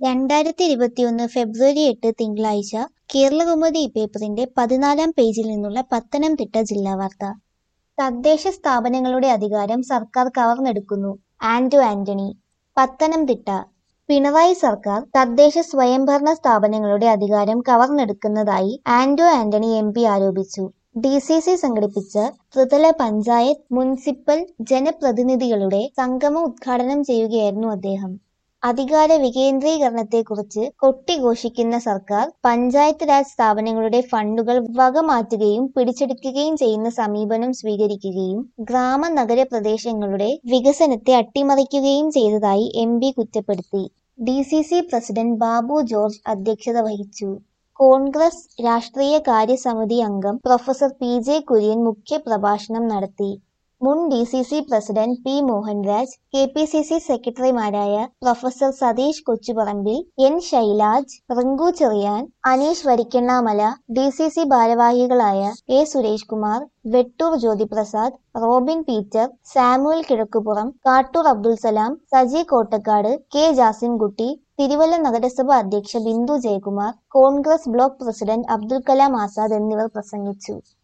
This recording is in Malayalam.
രണ്ടായിരത്തി ഇരുപത്തിയൊന്ന് ഫെബ്രുവരി എട്ട് തിങ്കളാഴ്ച കേരളകൗമുദി പേപ്പറിന്റെ പതിനാലാം പേജിൽ നിന്നുള്ള പത്തനംതിട്ട ജില്ലാ വാർത്ത തദ്ദേശ സ്ഥാപനങ്ങളുടെ അധികാരം സർക്കാർ കവർന്നെടുക്കുന്നു ആന്റോ ആന്റണി പത്തനംതിട്ട പിണറായി സർക്കാർ തദ്ദേശ സ്വയംഭരണ സ്ഥാപനങ്ങളുടെ അധികാരം കവർന്നെടുക്കുന്നതായി ആന്റോ ആന്റണി എം പി ആരോപിച്ചു ഡി സി സി സംഘടിപ്പിച്ച ത്രിതല പഞ്ചായത്ത് മുനിസിപ്പൽ ജനപ്രതിനിധികളുടെ സംഗമം ഉദ്ഘാടനം ചെയ്യുകയായിരുന്നു അദ്ദേഹം അധികാര വികേന്ദ്രീകരണത്തെക്കുറിച്ച് കൊട്ടിഘോഷിക്കുന്ന സർക്കാർ പഞ്ചായത്ത് രാജ് സ്ഥാപനങ്ങളുടെ ഫണ്ടുകൾ വകമാറ്റുകയും പിടിച്ചെടുക്കുകയും ചെയ്യുന്ന സമീപനം സ്വീകരിക്കുകയും ഗ്രാമ നഗര പ്രദേശങ്ങളുടെ വികസനത്തെ അട്ടിമറിക്കുകയും ചെയ്തതായി എം പി കുറ്റപ്പെടുത്തി D C C president Babu George അധ്യക്ഷത വഹിച്ചു കോൺഗ്രസ് രാഷ്ട്രീയ കാര്യസമിതി അംഗം പ്രൊഫസർ പി ജെ കുര്യൻ മുഖ്യപ്രഭാഷണം നടത്തി മുൻ D C C president P Mohanraj K P C C സെക്രട്ടറിമാരായ professor Satheesh Kochuparambil N Shailaj Rinku Cherian Aneesh Varikkannamala D C C ഭാരവാഹികളായ എ സുരേഷ് കുമാർ വെട്ടൂർ ജ്യോതിപ്രസാദ് റോബിൻ പീറ്റർ സാമുവൽ കിഴക്കുപുറം കാട്ടൂർ അബ്ദുൽ സലാം സജി കോട്ടക്കാട് കെ ജാസിംകുട്ടി തിരുവല്ല നഗരസഭ അധ്യക്ഷ Bindu Jayakumar Congress block president Abdul Kalam Azad എന്നിവർ പ്രസംഗിച്ചു